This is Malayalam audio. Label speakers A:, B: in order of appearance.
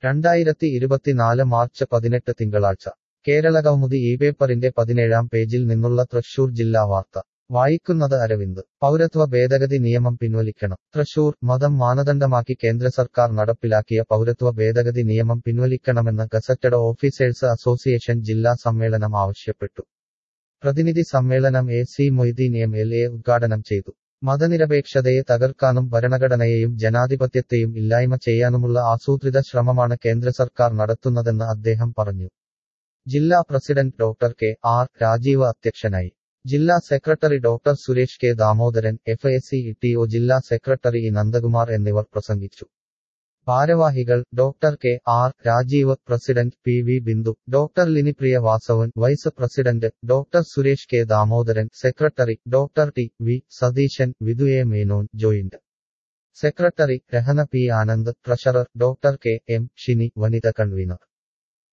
A: രണ്ടായിരത്തി ഇരുപത്തിനാല് മാർച്ച് പതിനെട്ട് തിങ്കളാഴ്ച കേരള കൗമുദി ഈ പേപ്പറിന്റെ പതിനേഴാം പേജിൽ നിന്നുള്ള തൃശൂർ ജില്ലാ വാർത്ത വായിക്കുന്നത് അരവിന്ദ് പൗരത്വ ഭേദഗതി നിയമം പിൻവലിക്കണം തൃശൂർ മതം മാനദണ്ഡമാക്കി കേന്ദ്ര സർക്കാർ നടപ്പിലാക്കിയ പൗരത്വ ഭേദഗതി നിയമം പിൻവലിക്കണമെന്ന് ഗസറ്റഡ് ഓഫീസേഴ്സ് അസോസിയേഷൻ ജില്ലാ സമ്മേളനം ആവശ്യപ്പെട്ടു പ്രതിനിധി സമ്മേളനം A C Moideen M L A ഉദ്ഘാടനം ചെയ്തു മതനിരപേക്ഷതയെ തകർക്കാനും ഭരണഘടനയെയും ജനാധിപത്യത്തെയും ഇല്ലായ്മ ചെയ്യാനുമുള്ള ആസൂത്രിത ശ്രമമാണ് കേന്ദ്ര സർക്കാർ നടത്തുന്നതെന്ന് അദ്ദേഹം പറഞ്ഞു ജില്ലാ president doctor K R Rajeev അധ്യക്ഷനായി ജില്ലാ secretary doctor Suresh K Damodaran F A C T O ജില്ലാ സെക്രട്ടറി ഇ നന്ദകുമാർ എന്നിവർ പ്രസംഗിച്ചു ഭാരവാഹികൾ doctor K R Rajeev president P V Bindu doctor Linipriya Vasavan vice president doctor Suresh K Damodaran secretary doctor T V Satheesan Vidhu A Menon joint secretary Rahana P Anand treasurer doctor K M Shini വനിത കൺവീനർ